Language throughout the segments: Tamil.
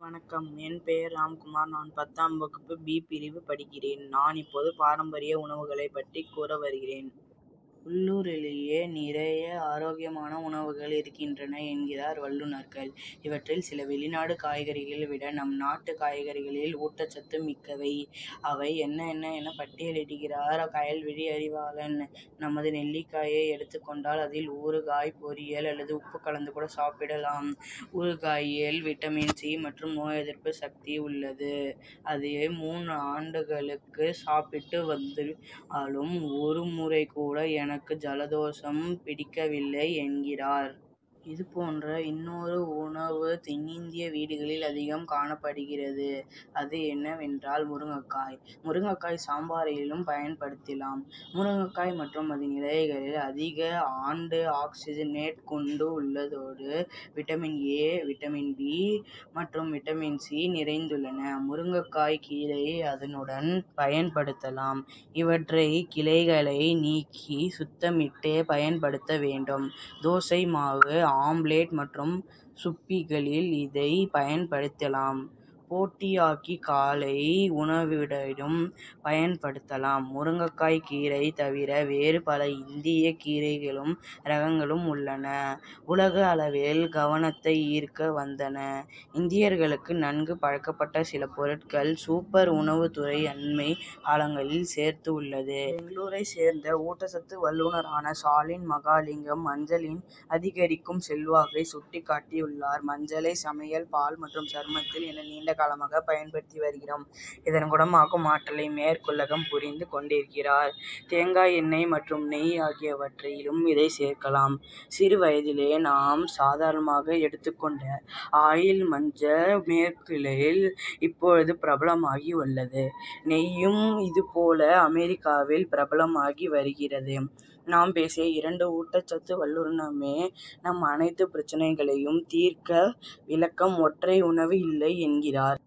வணக்கம் என் பெயர் ராம்குமார் நான் பத்தாம் வகுப்பு பி பிரிவு படிக்கிறேன் நான் இப்போது பாரம்பரிய உணவுகளைப் பற்றி கூற வருகிறேன் உள்ளூரிலேயே நிறைய ஆரோக்கியமான உணவுகள் இருக்கின்றன என்கிறார் வல்லுநர்கள் இவற்றில் சில வெளிநாட்டு காய்கறிகளை விட நம் நாட்டு காய்கறிகளில் ஊட்டச்சத்து மிக்கவை அவை என்ன என்ன என பட்டியலிடுகிறார் கயல்விழி அறிவாளன் நமது நெல்லிக்காயை எடுத்துக் கொண்டால் அதில் ஊறுகாய் பொரியல் அல்லது உப்பு கலந்து கூட சாப்பிடலாம் ஊறுகாயில் விட்டமின் சி மற்றும் நோய் எதிர்ப்பு சக்தி உள்ளது அதை மூன்று ஆண்டுகளுக்கு சாப்பிட்டு வந்தாலும் ஒரு முறை கூட எனக்கு ஜலதோஷம் பிடிக்கவில்லை என்கிறார் இது போன்ற இன்னொரு உணவு தென்னிந்திய வீடுகளில் அதிகம் காணப்படுகிறது அது என்னவென்றால் முருங்கைக்காய் முருங்கைக்காய் சாம்பாரிலும் பயன்படுத்தலாம் முருங்கைக்காய் மற்றும் அதன் இலைகளில் அதிக ஆன்டி ஆக்சிடென்ட் கொண்டு உள்ளதோடு விட்டமின் ஏ விட்டமின் பி மற்றும் விட்டமின் சி நிறைந்துள்ளன முருங்கைக்காய் கீரையை அதனுடன் பயன்படுத்தலாம் இவற்றை கிளைகளை நீக்கி சுத்தமிட்டே பயன்படுத்த வேண்டும் தோசை மாவு ஆம்லெட் மற்றும் சூப்களில் இதை பயன்படுத்தலாம் போட்டியாக்கி காலை உணவுடனும் பயன்படுத்தலாம் முருங்கைக்காய் கீரை தவிர வேறு பல இந்திய கீரைகளும் ரகங்களும் உள்ளன உலக அளவில் கவனத்தை ஈர்க்க வந்தன இந்தியர்களுக்கு நன்கு பழக்கப்பட்ட சில பொருட்களை சூப்பர் உணவுத்துறை அண்மை காலங்களில் சேர்த்து உள்ளது பெங்களூரை சேர்ந்த ஊட்டச்சத்து வல்லுநரான ஷாலின் மகாலிங்கம் மஞ்சளின் அதிகரிக்கும் செல்வாக்கை சுட்டிக்காட்டியுள்ளார் மஞ்சளை சமையல் பால் மற்றும் சருமத்தில் என நீண்ட காலமாக பயன்படுத்தி வருகிறோம் இதன் குணமாக்கும் ஆற்றலை மேற்குலகம் புரிந்து கொண்டிருக்கிறார் தேங்காய் எண்ணெய் மற்றும் நெய் ஆகியவற்றிலும் இதை சேர்க்கலாம் சிறு வயதிலே நாம் சாதாரணமாக எடுத்துக் கொண்ட ஆயில் மஞ்சள் மேற்குலகில் இப்போது பிரபலமாகி உள்ளது நெய்யும் இது போல அமெரிக்காவில் பிரபலமாகி வருகிறது நாம் பேசிய இரண்டு ஊட்டச்சத்து வல்லுநருமே நம் அனைத்து பிரச்னைகளையும் தீர்க்க விளக்கம் ஒற்றை உணவு இல்லை என்கிறார்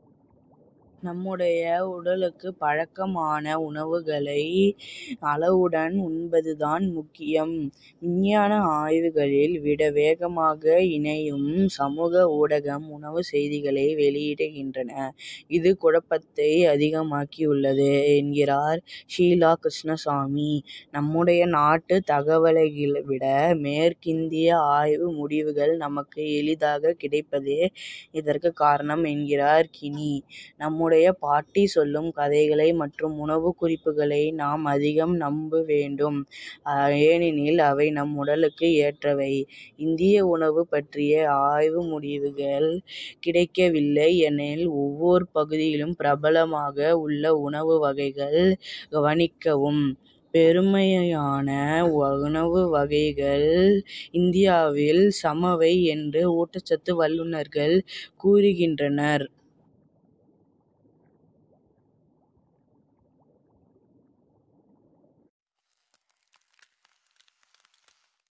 நம்முடைய உடலுக்கு பழக்கமான உணவுகளை அளவுடன் உண்பது தான் முக்கியம் விஞ்ஞான ஆய்வுகளில் விட வேகமாக இணையும் சமூக ஊடகம் உணவு செய்திகளை வெளியிடுகின்றன இது குழப்பத்தை அதிகமாக்கியுள்ளது என்கிறார் ஷீலா கிருஷ்ணசாமி நம்முடைய நாட்டு தகவல்களை விட மேற்கிந்திய ஆய்வு முடிவுகள் நமக்கு எளிதாக கிடைப்பதே இதற்கு காரணம் என்கிறார் கினி நம்முடைய பாட்டி சொல்லும் கதைகள் மற்றும் உணவு குறிப்புகளை நாம் அதிகம் நம்ப வேண்டும் ஏனெனில் அவை நம் உடலுக்கு ஏற்றவை இந்திய உணவு பற்றிய ஆய்வு முடிவுகள் கிடைக்கவில்லை எனில் ஒவ்வொரு பகுதியிலும் பிரபலமாக உள்ள உணவு வகைகளை கவனிக்கவும் பெரும்பாலான உணவு வகைகள் இந்தியாவில் சமவை என்று ஊட்டச்சத்து வல்லுநர்கள் கூறுகின்றனர்